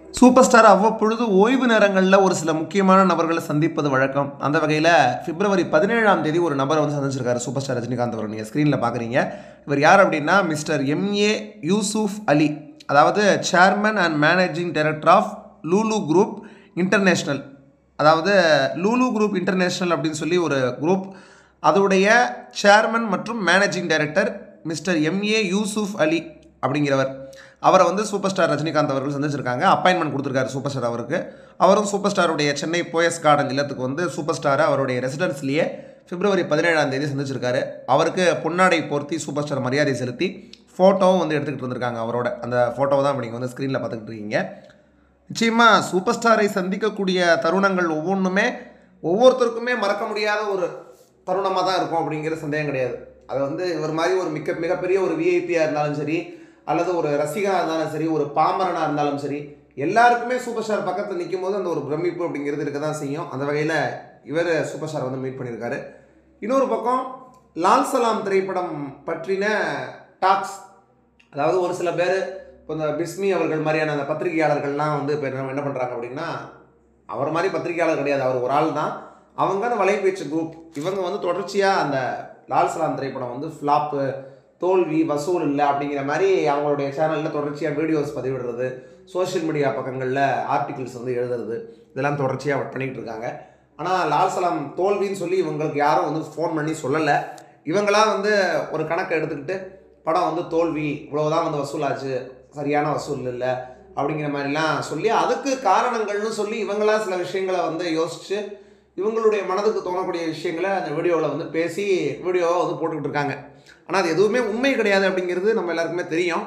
super star அவ்வப்பொழுது ஓய்வு நேரங்களில் ஒரு சில முக்கியமான நபர்களை சந்திப்பது வழக்கம் அந்த வகையில் பிப்ரவரி பதினேழாம் தேதி ஒரு நபரை வந்து சந்திச்சிருக்காரு சூப்பர் ஸ்டார் ரஜினிகாந்த் அவர் நீங்கள் ஸ்க்ரீனில் பார்க்குறீங்க இவர் யார் அப்படின்னா மிஸ்டர் எம்ஏ யூசுஃப் அலி அதாவது chairman and managing director of Lulu group international அதாவது லூலு குரூப் இன்டர்நேஷ்னல் அப்படின்னு சொல்லி ஒரு குரூப் அதோடைய சேர்மன் மற்றும் managing director mister MA Yusuf Ali அப்படிங்கிறவர் அவரை வந்து சூப்பர் ஸ்டார் ரஜினிகாந்த் அவர்கள் சந்திச்சிருக்காங்க அப்பாயின்மெண்ட் கொடுத்துருக்காரு சூப்பர் ஸ்டார் அவருக்கு அவரும் சூப்பர் ஸ்டாருடைய சென்னை போயஸ் கார்டன் இல்லத்துக்கு வந்து சூப்பர் ஸ்டாரை அவருடைய ரெசிடென்ஸ்லேயே பிப்ரவரி பதினேழாம் தேதி சந்திச்சிருக்காரு அவருக்கு பொன்னாடை பொருத்தி சூப்பர் ஸ்டார் மரியாதை செலுத்தி ஃபோட்டோவும் வந்து எடுத்துக்கிட்டு இருந்திருக்காங்க அவரோட அந்த ஃபோட்டோவை தான் நீங்கள் வந்து ஸ்க்ரீனில் பார்த்துக்கிட்டு இருக்கீங்க நிச்சயமாக சூப்பர் ஸ்டாரை சந்திக்கக்கூடிய தருணங்கள் ஒவ்வொன்றுமே ஒவ்வொருத்தருக்குமே மறக்க முடியாத ஒரு தருணமாக தான் இருக்கும் அப்படிங்கிற சந்தேகம் கிடையாது அது வந்து இவர் மாதிரி ஒரு மிக மிகப்பெரிய ஒரு விஐபியாக இருந்தாலும் சரி அல்லது ஒரு ரசிகனாக இருந்தாலும் சரி ஒரு பாமரனாக இருந்தாலும் சரி எல்லாருக்குமே சூப்பர் ஸ்டார் பக்கத்தில் நிற்கும் போது அந்த ஒரு பிரமிப்பு அப்படிங்கிறது இருக்க தான் செய்யும் அந்த வகையில் இவர் சூப்பர் ஸ்டார் வந்து மீட் பண்ணியிருக்காரு இன்னொரு பக்கம் லால் சலாம் திரைப்படம் பற்றின டாக்ஸ் அதாவது ஒரு சில பேர் இப்போ இந்த பிஸ்மி அவர்கள் மாதிரியான அந்த பத்திரிகையாளர்கள்லாம் வந்து இப்போ என்ன என்ன பண்ணுறாங்க அப்படின்னா அவர் மாதிரி பத்திரிகையாளர் கிடையாது அவர் ஒரு ஆள் தான் அவங்க அந்த வலைபேச்சு குரூப் இவங்க வந்து தொடர்ச்சியாக அந்த லால் சலாம் திரைப்படம் வந்து ஃப்ளாப்பு தோல்வி வசூல் இல்லை அப்படிங்கிற மாதிரி அவங்களுடைய சேனலில் தொடர்ச்சியாக வீடியோஸ் பதிவிடுறது சோஷியல் மீடியா பக்கங்களில் ஆர்டிகிள்ஸ் வந்து எழுதுறது இதெல்லாம் தொடர்ச்சியாக பண்ணிகிட்டு இருக்காங்க ஆனால் லால் சலாம் தோல்வின்னு சொல்லி இவங்களுக்கு யாரும் வந்து ஃபோன் பண்ணி சொல்லலை இவங்களா வந்து ஒரு கணக்கை எடுத்துக்கிட்டு படம் வந்து தோல்வி இவ்வளவுதான் வந்து வசூலாச்சு சரியான வசூல் இல்லை அப்படிங்கிற மாதிரிலாம் சொல்லி அதுக்கு காரணங்கள்னு சொல்லி இவங்களா சில விஷயங்களை வந்து யோசிச்சு இவங்களுடைய மனதுக்கு தோணக்கூடிய விஷயங்களை அந்த வீடியோவில் வந்து பேசி வீடியோவை வந்து போட்டுக்கிட்டு இருக்காங்க ஆனால் அது எதுவுமே உண்மை கிடையாது அப்படிங்கிறது நம்ம எல்லாருக்குமே தெரியும்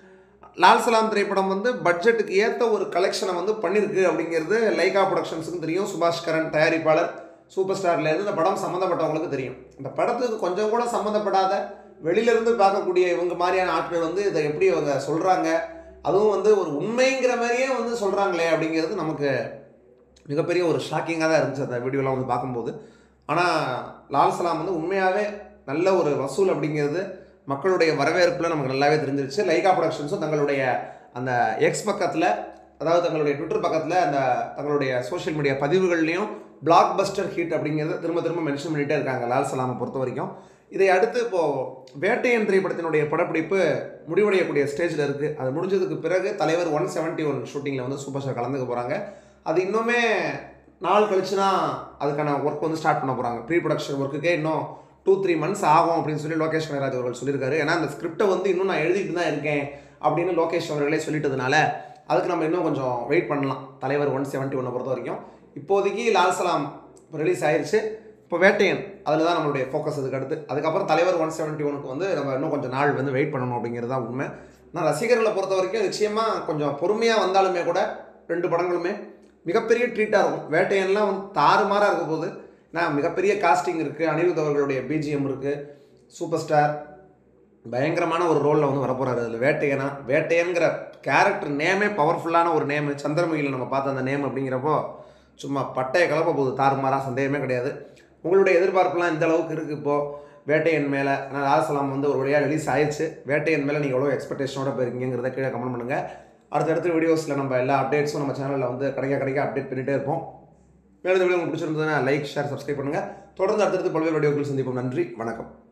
லால் சலாம் திரைப்படம் வந்து பட்ஜெட்டுக்கு ஏற்ற ஒரு கலெக்ஷனை வந்து பண்ணியிருக்கு அப்படிங்கிறது லைகா ப்ரொடக்ஷன்ஸுக்கும் தெரியும் சுபாஷ் கரன் தயாரிப்பாளர் சூப்பர் ஸ்டார்லேருந்து இந்த படம் சம்மந்தப்பட்டவங்களுக்கு தெரியும் இந்த படத்துக்கு கொஞ்சம் கூட சம்மந்தப்படாத வெளியிலேருந்து பார்க்கக்கூடிய இவங்க மாதிரியான ஆட்கள் வந்து இதை எப்படி அவங்க சொல்கிறாங்க அதுவும் வந்து ஒரு உண்மைங்கிற மாதிரியே வந்து சொல்கிறாங்களே அப்படிங்கிறது நமக்கு மிகப்பெரிய ஒரு ஷாக்கிங்காக தான் இருந்துச்சு அந்த வீடியோலாம் வந்து பார்க்கும்போது ஆனால் லால் சலாம் வந்து உண்மையாகவே நல்ல ஒரு வசூல் அப்படிங்கிறது மக்களுடைய வரவேற்பில் நமக்கு நல்லாவே தெரிஞ்சிருச்சு லைகா ப்ரொடக்ஷன்ஸும் தங்களுடைய அந்த எக்ஸ் பக்கத்தில் அதாவது தங்களுடைய ட்விட்டர் பக்கத்தில் அந்த தங்களுடைய சோஷியல் மீடியா பதிவுகள்லையும் பிளாக் பஸ்டர் ஹிட் அப்படிங்கிறத திரும்ப திரும்ப மென்ஷன் பண்ணிகிட்டே இருக்காங்க லால் சலாமை பொறுத்த வரைக்கும் இதை அடுத்து இப்போது வேட்டையன் திரைப்படத்தினுடைய படப்பிடிப்பு முடிவடையக்கூடிய ஸ்டேஜில் இருக்குது அது முடிஞ்சதுக்கு பிறகு தலைவர் ஒன் செவன்ட்டி ஒன் ஷூட்டிங்கில் வந்து சூப்பர் ஸ்டார் கலந்துக்க போகிறாங்க அது இன்னுமே நாள் கழிச்சு தான் அதுக்கான ஒர்க் வந்து ஸ்டார்ட் பண்ண போகிறாங்க ப்ரீ ப்ரொடக்ஷன் ஒர்க்குக்கே இன்னும் டூ த்ரீ மந்த்ஸ் ஆகும் அப்படின்னு சொல்லி லோகேஷ் கனகராஜ் அவர்கள் சொல்லியிருக்காரு ஏன்னா அந்த ஸ்கிரிப்டை வந்து இன்னும் நான் எழுதிட்டு தான் இருக்கேன் அப்படின்னு லோகேஷ் அவர்களே சொல்லிட்டதுனால அதுக்கு நம்ம இன்னும் கொஞ்சம் வெயிட் பண்ணலாம் தலைவர் ஒன் செவன்ட்டி ஒன்னை பொறுத்த வரைக்கும் இப்போதைக்கு லால் சலாம் ரிலீஸ் ஆயிருச்சு இப்போ வேட்டையன் அதில் தான் நம்மளுடைய ஃபோக்கஸ் அதுக்கு அடுத்து அதுக்கப்புறம் தலைவர் ஒன் செவன்ட்டி ஒனுக்கு வந்து நம்ம இன்னும் கொஞ்சம் நாள் வந்து வெயிட் பண்ணணும் அப்படிங்கிறது தான் உண்மை நான் ரசிகர்களை பொறுத்த வரைக்கும் நிச்சயமாக கொஞ்சம் பொறுமையாக வந்தாலுமே கூட ரெண்டு படங்களுமே மிகப்பெரிய ட்ரீட்டாக இருக்கும் வேட்டையன்லாம் வந்து தாறுமாறாக இருக்க போது நான் மிகப்பெரிய காஸ்டிங் இருக்குது அனிருத் அவர்களுடைய பிஜிஎம் இருக்குது சூப்பர் ஸ்டார் பயங்கரமான ஒரு ரோலில் வந்து வரப்போகிறாரு அதில் வேட்டையனா வேட்டையன்கிற கேரக்டர் நேமே பவர்ஃபுல்லான ஒரு நேம் சந்திரமுகியில் நம்ம பார்த்த அந்த நேம் அப்படிங்கிறப்போ சும்மா பட்டைய கலப்ப போகுது தாறுமாறாக சந்தேகமே கிடையாது உங்களுடைய எதிர்பார்ப்புலாம் இந்த அளவுக்கு இருக்குது இப்போது வேட்டையன் மேலே நான் லாசலாம் வந்து ஒரு வழியாக ரிலீஸ் ஆயிடுச்சு வேட்டையன் மேலே நீங்கள் எவ்வளோ எக்ஸ்பெக்டேஷனோட போயிருக்கீங்கிறத கீழே கமெண்ட் பண்ணுங்கள் அடுத்தடுத்த வீடியோஸில் நம்ம எல்லா அப்டேட்ஸும் நம்ம சேனலில் வந்து கிடைக்க கிடைக்க அப்டேட் பண்ணிகிட்டே இருப்போம் மேலும் இந்த வீடியோ உங்களுக்கு பிடிச்சிருந்ததுன்னா லைக் ஷேர் சப்ஸ்கிரைப் பண்ணுங்கள் தொடர்ந்து அடுத்தடுத்து பல்வேறு வீடியோக்கள் சந்திப்போம் நன்றி வணக்கம்